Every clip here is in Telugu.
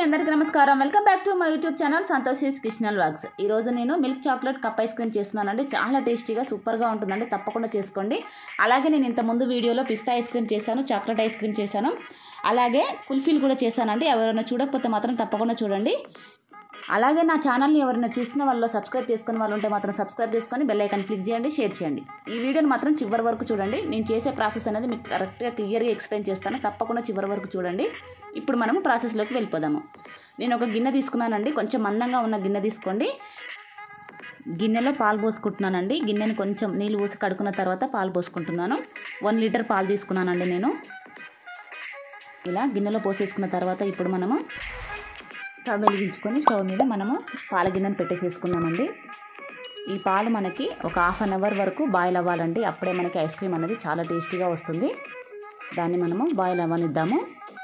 అందరికీ నమస్కారం welcome back to my YouTube channel Santosh కిషనల్ వాక్స్ ఈరోజు నేను milk chocolate cup ice cream చేస్తున్నానండి చాలా టేస్టీగా సూపర్గా ఉంటుందండి తప్పకుండా చేసుకోండి అలాగే నేను ఇంత ముందు వీడియోలో పిస్తా ఐస్ క్రీమ్ చేశాను చాక్లెట్ ఐస్ క్రీమ్ చేశాను అలాగే కుల్ఫీలు కూడా చేశానండి ఎవరైనా చూడకపోతే మాత్రం తప్పకుండా చూడండి అలాగే నా ఛానల్ని ఎవరైనా చూసిన వాళ్ళు సబ్స్క్రైబ్ చేసుకున్న వాళ్ళు ఉంటే మాత్రం సబ్స్క్రైబ్ చేసుకొని బెల్ ఐకాన్ క్లిక్ చేయండి షేర్ చేయండి ఈ వీడియోని మాత్రం చివరి వరకు చూడండి నేను చేసే ప్రాసెస్ అనేది మీకు కరెక్ట్గా క్లియర్గా ఎక్స్ప్లెయిన్ చేస్తాను తప్పకుండా చివరి వరకు చూడండి ఇప్పుడు మనము ప్రాసెస్లోకి వెళ్ళిపోదాము నేను ఒక గిన్నె తీసుకున్నానండి కొంచెం మందంగా ఉన్న గిన్నె తీసుకోండి గిన్నెలో పాలు పోసుకుంటున్నానండి గిన్నెని కొంచెం నీళ్ళు పోసి కడుక్కున్న తర్వాత పాలు పోసుకుంటున్నాను వన్ లీటర్ పాలు తీసుకున్నానండి నేను ఇలా గిన్నెలో పోసేసుకున్న తర్వాత ఇప్పుడు మనము స్టవ్ వెలిగించుకొని స్టవ్ మీద మనము పాల గిన్నెను పెట్టేసేసుకున్నామండి ఈ పాలు మనకి ఒక హాఫ్ అన్ అవర్ వరకు బాయిల్ అవ్వాలండి అప్పుడే మనకి ఐస్ క్రీమ్ అనేది చాలా టేస్టీగా వస్తుంది దాన్ని మనము బాయిల్ అవ్వనిద్దాము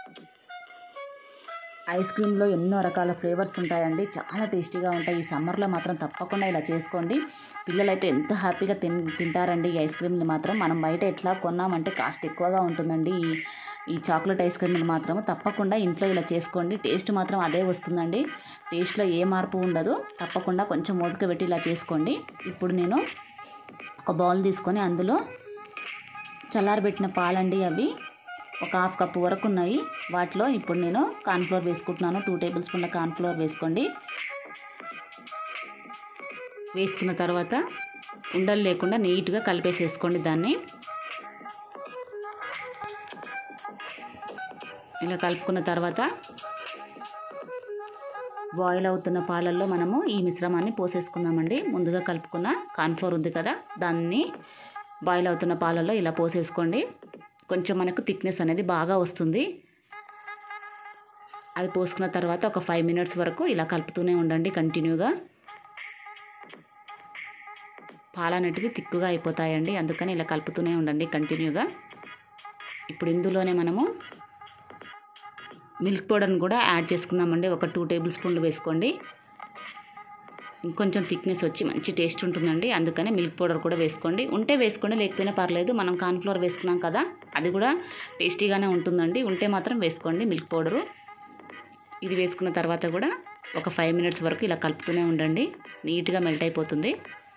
ఐస్ క్రీమ్లో ఎన్నో రకాల ఫ్లేవర్స్ ఉంటాయండి చాలా టేస్టీగా ఉంటాయి ఈ సమ్మర్లో మాత్రం తప్పకుండా ఇలా చేసుకోండి పిల్లలైతే ఎంత హ్యాపీగా తిన్ తింటారండి ఈ ఐస్ క్రీమ్ని మాత్రం మనం బయట ఎట్లా కొన్నామంటే కాస్ట్ ఎక్కువగా ఉంటుందండి ఈ ఈ చాక్లెట్ ఐస్ క్రీమ్ని మాత్రం తప్పకుండా ఇంట్లో ఇలా చేసుకోండి టేస్ట్ మాత్రం అదే వస్తుందండి టేస్ట్లో ఏ మార్పు ఉండదు తప్పకుండా కొంచెం ఓపిక పెట్టి ఇలా చేసుకోండి ఇప్పుడు నేను ఒక బౌల్ తీసుకొని అందులో చల్లారబెట్టిన పాలండి అవి ఒక హాఫ్ కప్పు వరకు ఉన్నాయి వాటిలో ఇప్పుడు నేను కార్న్ఫ్లోర్ వేసుకుంటున్నాను టూ టేబుల్ స్పూన్ల కార్న్ఫ్లోర్ వేసుకోండి వేసుకున్న తర్వాత ఉండలు లేకుండా నీట్గా కలిపేసేసుకోండి దాన్ని ఇలా కలుపుకున్న తర్వాత బాయిల్ అవుతున్న పాలల్లో మనము ఈ మిశ్రమాన్ని పోసేసుకుందామండి ముందుగా కలుపుకున్న కార్న్ఫ్లోర్ ఉంది కదా దాన్ని బాయిల్ అవుతున్న పాలల్లో ఇలా పోసేసుకోండి కొంచెం మనకు థిక్నెస్ అనేది బాగా వస్తుంది అది పోసుకున్న తర్వాత ఒక ఫైవ్ మినిట్స్ వరకు ఇలా కలుపుతూనే ఉండండి కంటిన్యూగా పాలు అనేటివి తిక్కుగా అయిపోతాయండి అందుకని ఇలా కలుపుతూనే ఉండండి కంటిన్యూగా ఇప్పుడు ఇందులోనే మనము మిల్క్ పౌడర్ని కూడా యాడ్ చేసుకున్నామండి ఒక టూ టేబుల్ స్పూన్లు వేసుకోండి ఇంకొంచెం థిక్నెస్ వచ్చి మంచి టేస్ట్ ఉంటుందండి అందుకని మిల్క్ పౌడర్ కూడా వేసుకోండి ఉంటే వేసుకోండి లేకపోయినా పర్లేదు మనం కార్న్ఫ్లోర్ వేసుకున్నాం కదా అది కూడా టేస్టీగానే ఉంటుందండి ఉంటే మాత్రం వేసుకోండి మిల్క్ పౌడరు ఇది వేసుకున్న తర్వాత కూడా ఒక ఫైవ్ మినిట్స్ వరకు ఇలా కలుపుతూనే ఉండండి నీట్గా మెల్ట్ అయిపోతుంది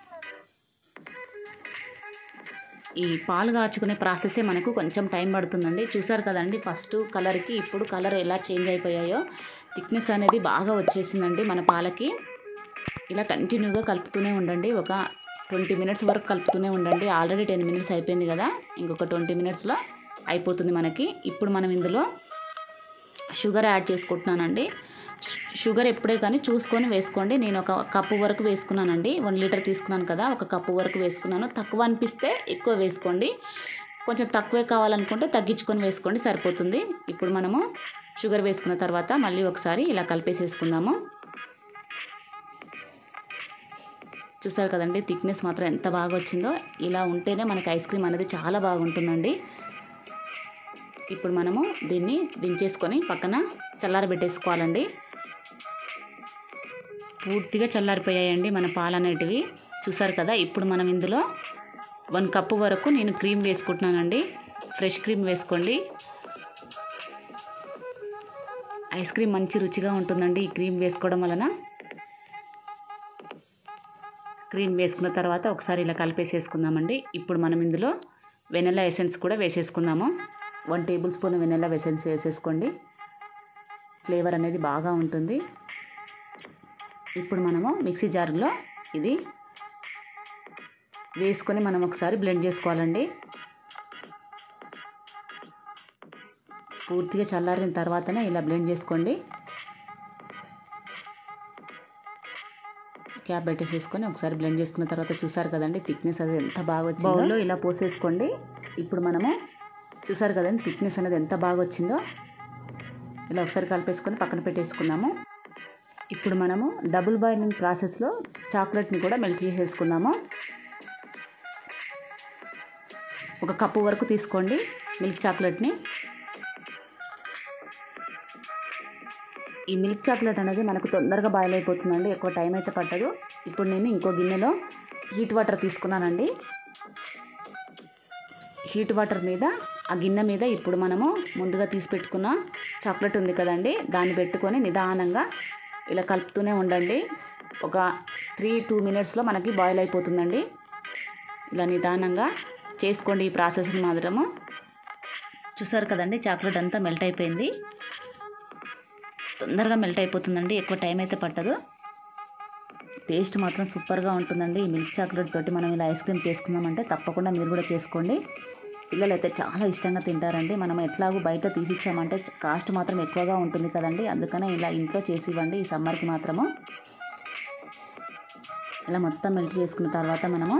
ఈ పాలు కాచుకునే ప్రాసెసే మనకు కొంచెం టైం పడుతుందండి చూసారు కదండి ఫస్ట్ కలర్కి ఇప్పుడు కలర్ ఎలా చేంజ్ అయిపోయాయో థిక్నెస్ అనేది బాగా వచ్చేసిందండి మన పాలకి ఇలా కంటిన్యూగా కలుపుతూనే ఉండండి ఒక ట్వంటీ మినిట్స్ వరకు కలుపుతూనే ఉండండి ఆల్రెడీ టెన్ మినిట్స్ అయిపోయింది కదా ఇంకొక ట్వంటీ మినిట్స్లో అయిపోతుంది మనకి ఇప్పుడు మనం ఇందులో షుగర్ యాడ్ చేసుకుంటున్నానండి షుగర్ ఎప్పుడే కానీ చూసుకొని వేసుకోండి నేను ఒక కప్పు వరకు వేసుకున్నానండి వన్ లీటర్ తీసుకున్నాను కదా ఒక కప్పు వరకు వేసుకున్నాను తక్కువ అనిపిస్తే ఎక్కువ వేసుకోండి కొంచెం తక్కువే కావాలనుకుంటే తగ్గించుకొని వేసుకోండి సరిపోతుంది ఇప్పుడు మనము షుగర్ వేసుకున్న తర్వాత మళ్ళీ ఒకసారి ఇలా కలిపేసేసుకుందాము చూసారు కదండి థిక్నెస్ మాత్రం ఎంత బాగా వచ్చిందో ఇలా ఉంటేనే మనకి ఐస్ క్రీమ్ అనేది చాలా బాగుంటుందండి ఇప్పుడు మనము దీన్ని దించేసుకొని పక్కన చల్లారబెట్టేసుకోవాలండి పూర్తిగా చల్లారిపోయాయండి మన పాలు అనేటివి చూసారు కదా ఇప్పుడు మనం ఇందులో వన్ కప్పు వరకు నేను క్రీమ్ వేసుకుంటున్నానండి ఫ్రెష్ క్రీమ్ వేసుకోండి ఐస్ క్రీమ్ మంచి రుచిగా ఉంటుందండి ఈ క్రీమ్ వేసుకోవడం వలన క్రీమ్ వేసుకున్న తర్వాత ఒకసారి ఇలా కలిపేసేసుకుందామండి ఇప్పుడు మనం ఇందులో వెనెలా ఎసెన్స్ కూడా వేసేసుకుందాము one tablespoon vanilla essence వేసేసుకోండి ఫ్లేవర్ అనేది బాగా ఉంటుంది ఇప్పుడు మనము మిక్సీ జార్లో ఇది వేసుకొని మనం ఒకసారి బ్లెండ్ చేసుకోవాలండి పూర్తిగా చల్లారిన తర్వాతనే ఇలా బ్లెండ్ చేసుకోండి క్యాప్ పెట్టేసేసుకొని ఒకసారి బ్లెండ్ చేసుకున్న తర్వాత చూసారు కదండి థిక్నెస్ అది ఎంత బాగా వచ్చిందో బౌల్లో ఇలా పోసేసుకోండి ఇప్పుడు మనము చూసారు కదండి థిక్నెస్ అనేది ఎంత బాగా వచ్చిందో ఇలా ఒకసారి కలిపేసుకొని పక్కన పెట్టేసుకున్నాము ఇప్పుడు మనము డబుల్ బాయిలింగ్ ప్రాసెస్లో చాక్లెట్ని కూడా మెల్ట్ చేసేసుకుందాము ఒక కప్పు వరకు తీసుకోండి మిల్క్ చాక్లెట్ని ఈ మిల్క్ చాక్లెట్ అనేది మనకు తొందరగా బాయిల్ అయిపోతుందండి ఎక్కువ టైం అయితే పట్టదు ఇప్పుడు నేను ఇంకో గిన్నెలో హీట్ వాటర్ తీసుకున్నానండి హీట్ వాటర్ మీద ఆ గిన్నె మీద ఇప్పుడు మనము ముందుగా తీసి పెట్టుకున్న చాక్లెట్ ఉంది కదండి దాన్ని పెట్టుకొని నిదానంగా ఇలా కలుపుతూనే ఉండండి ఒక త్రీ టూ మినిట్స్లో మనకి బాయిల్ అయిపోతుందండి ఇలా నిదానంగా చేసుకోండి ఈ ప్రాసెస్ని మాత్రము చూసారు కదండి చాక్లెట్ అంతా మెల్ట్ అయిపోయింది తొందరగా మెల్ట్ అయిపోతుందండి ఎక్కువ టైం అయితే పట్టదు టేస్ట్ మాత్రం సూపర్గా ఉంటుందండి ఈ మిల్క్ చాక్లెట్ తోటి మనం ఇలా ఐస్ క్రీమ్ చేసుకుందామంటే తప్పకుండా మీరు కూడా చేసుకోండి పిల్లలు అయితే చాలా ఇష్టంగా తింటారండి మనం ఎట్లాగూ బయట తీసిచ్చామంటే కాస్ట్ మాత్రం ఎక్కువగా ఉంటుంది కదండి అందుకనే ఇలా ఇంట్లో చేసి ఇవ్వండి ఈ సమ్మర్కి మాత్రము ఇలా మొత్తం మెల్ట్ చేసుకున్న తర్వాత మనము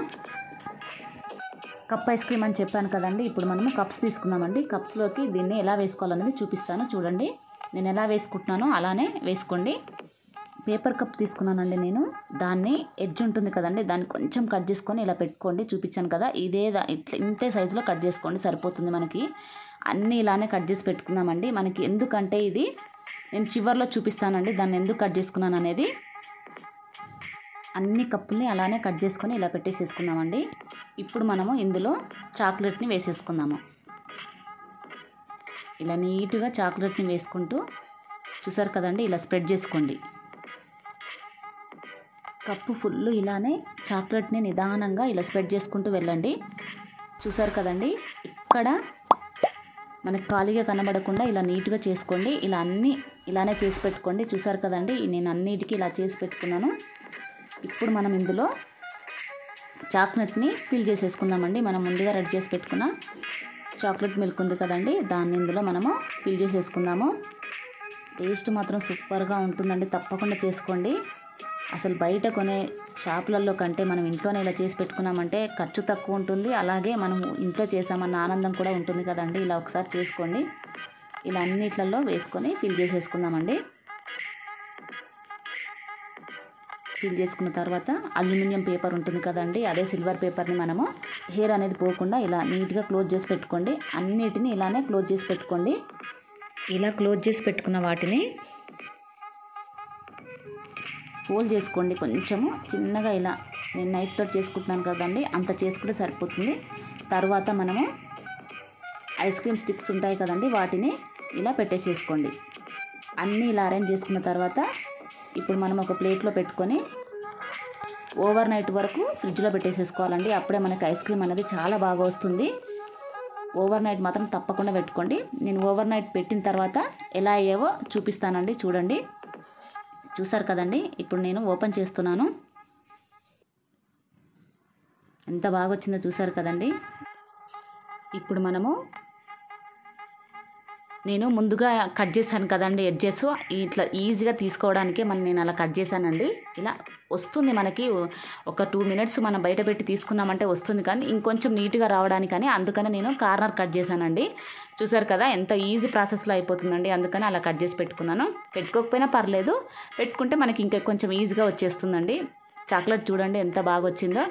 కప్ ఐస్ క్రీమ్ అని చెప్పాను కదండి ఇప్పుడు మనము కప్స్ తీసుకుందామండి కప్స్లోకి దీన్ని ఎలా వేసుకోవాలనేది చూపిస్తాను చూడండి నేను ఎలా వేసుకుంటున్నానో అలానే వేసుకోండి పేపర్ కప్ తీసుకున్నానండి నేను దాన్ని ఎడ్జ్ ఉంటుంది కదండి దాన్ని కొంచెం కట్ చేసుకొని ఇలా పెట్టుకోండి చూపించాను కదా ఇదే దా- ఇట్లా ఇంతే సైజులో కట్ చేసుకోండి సరిపోతుంది మనకి అన్నీ ఇలానే కట్ చేసి పెట్టుకుందామండి మనకి ఎందుకంటే ఇది నేను చివర్లో చూపిస్తానండి దాన్ని ఎందుకు కట్ చేసుకున్నాను అనేది అన్ని కప్పుల్ని అలానే కట్ చేసుకొని ఇలా పెట్టేసేసుకుందామండి ఇప్పుడు మనము ఇందులో చాక్లెట్ని వేసేసుకుందాము ఇలా నీట్గా చాక్లెట్ని వేసుకుంటూ చూసారు కదండి ఇలా స్ప్రెడ్ చేసుకోండి కప్పు ఫుల్ ఇలానే చాక్లెట్ని నిదానంగా ఇలా స్ప్రెడ్ చేసుకుంటూ వెళ్ళండి చూసారు కదండి ఇక్కడ మనకి ఖాళీగా కనబడకుండా ఇలా నీట్గా చేసుకోండి ఇలా అన్నీ ఇలానే చేసి పెట్టుకోండి చూసారు కదండి నేను అన్నిటికీ ఇలా చేసి పెట్టుకున్నాను ఇప్పుడు మనం ఇందులో చాక్లెట్ని ఫిల్ చేసేసుకుందామండి మనం ముందుగా రెడీ చేసి పెట్టుకున్న చాక్లెట్ మిల్క్ ఉంది కదండి దాన్ని ఇందులో మనము ఫిల్ చేసేసుకుందాము టేస్ట్ మాత్రం సూపర్గా ఉంటుందండి తప్పకుండా చేసుకోండి అసలు బయట కొనే షాపులలో కంటే మనం ఇంట్లోనే ఇలా చేసి పెట్టుకున్నామంటే ఖర్చు తక్కువ ఉంటుంది అలాగే మనం ఇంట్లో చేసామన్న ఆనందం కూడా ఉంటుంది కదండి ఇలా ఒకసారి చేసుకోండి ఇలా అన్నిట్లలో వేసుకొని ఫిల్ చేసేసుకుందామండి ఫిల్ చేసుకున్న తర్వాత అల్యూమినియం పేపర్ ఉంటుంది కదండి అదే సిల్వర్ పేపర్ని మనము హెయిర్ అనేది పోకుండా ఇలా నీట్గా క్లోజ్ చేసి పెట్టుకోండి అన్నిటిని ఇలానే క్లోజ్ చేసి పెట్టుకోండి ఇలా క్లోజ్ చేసి పెట్టుకున్న వాటిని ఫోల్డ్ చేసుకోండి కొంచెము చిన్నగా ఇలా నేను నైఫ్ తోటి చేసుకుంటున్నాను కదండి అంత చేసుకుంటే సరిపోతుంది తర్వాత మనము ఐస్ క్రీమ్ స్టిక్స్ ఉంటాయి కదండి వాటిని ఇలా పెట్టేసేసుకోండి అన్నీ ఇలా అరేంజ్ చేసుకున్న తర్వాత ఇప్పుడు మనం ఒక ప్లేట్లో పెట్టుకొని ఓవర్ నైట్ వరకు ఫ్రిడ్జ్లో పెట్టేసేసుకోవాలండి అప్పుడే మనకి ఐస్ క్రీమ్ అనేది చాలా బాగా వస్తుంది ఓవర్ నైట్ మాత్రం తప్పకుండా పెట్టుకోండి నేను ఓవర్ నైట్ పెట్టిన తర్వాత ఎలా అయ్యావో చూపిస్తానండి చూడండి చూసారు కదండి ఇప్పుడు నేను ఓపెన్ చేస్తున్నాను ఎంత బాగా వచ్చిందో చూసారు కదండి ఇప్పుడు మనము నేను ముందుగా కట్ చేశాను కదండి ఎడ్జెస్ ఇట్లా ఈజీగా తీసుకోవడానికే మనం నేను అలా కట్ చేశానండి ఇలా వస్తుంది మనకి ఒక టూ మినిట్స్ మనం బయట పెట్టి తీసుకున్నామంటే వస్తుంది కానీ ఇంకొంచెం నీట్గా రావడానికని అందుకని నేను కార్నర్ కట్ చేశానండి చూసారు కదా ఎంత ఈజీ ప్రాసెస్లో అయిపోతుందండి అందుకని అలా కట్ చేసి పెట్టుకున్నాను పెట్టుకోకపోయినా పర్లేదు పెట్టుకుంటే మనకి ఇంకా కొంచెం ఈజీగా వచ్చేస్తుందండి చాక్లెట్ చూడండి ఎంత బాగా వచ్చిందో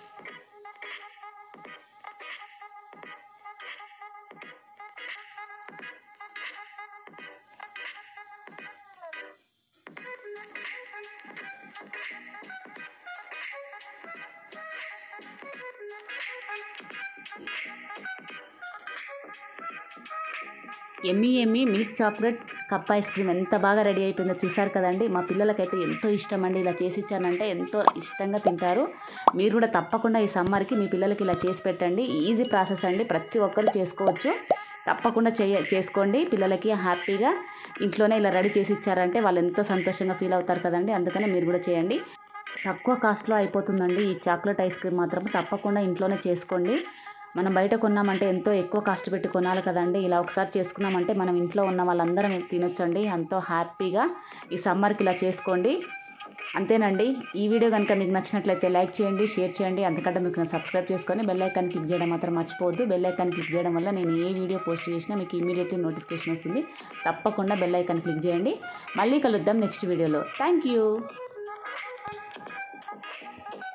ఎమ్మి ఎమ్మి milk chocolate cup ice cream ఎంత బాగా రెడీ అయిపోయిందో చూసారు కదండి మా పిల్లలకైతే ఎంతో ఇష్టం అండి ఇలా చేసి ఇచ్చానంటే ఎంతో ఇష్టంగా తింటారు మీరు కూడా తప్పకుండా ఈ సమ్మర్కి మీ పిల్లలకి ఇలా చేసి పెట్టండి ఈజీ ప్రాసెస్ అండి ప్రతి ఒక్కరు చేసుకోవచ్చు తప్పకుండా చేయ చేసుకోండి పిల్లలకి హ్యాపీగా ఇంట్లోనే ఇలా రెడీ చేసి ఇచ్చారంటే వాళ్ళు ఎంతో సంతోషంగా ఫీల్ అవుతారు కదండి అందుకనే మీరు కూడా చేయండి తక్కువ కాస్ట్లో అయిపోతుందండి ఈ చాక్లెట్ ఐస్ క్రీమ్ మాత్రం తప్పకుండా ఇంట్లోనే చేసుకోండి మనం బయట కొన్నామంటే ఎంతో ఎక్కువ కాస్ట్ పెట్టి కొనాలి కదండి ఇలా ఒకసారి చేసుకున్నామంటే మనం ఇంట్లో ఉన్న వాళ్ళందరం తినొచ్చండి ఎంతో హ్యాపీగా ఈ సమ్మర్కి ఇలా చేసుకోండి అంతేనండి ఈ వీడియో కనుక మీకు నచ్చినట్లయితే లైక్ చేయండి షేర్ చేయండి అంతకంటే మీకు సబ్స్క్రైబ్ చేసుకొని బెల్ ఐకాన్ క్లిక్ చేయడం మాత్రం మర్చిపోవద్దు బెల్ ఐకాన్ క్లిక్ చేయడం వల్ల నేను ఏ వీడియో పోస్ట్ చేసినా మీకు ఇమీడియట్లీ నోటిఫికేషన్ వస్తుంది తప్పకుండా బెల్ ఐకాన్ క్లిక్ చేయండి మళ్ళీ కలుద్దాం నెక్స్ట్ వీడియోలో థ్యాంక్ యూ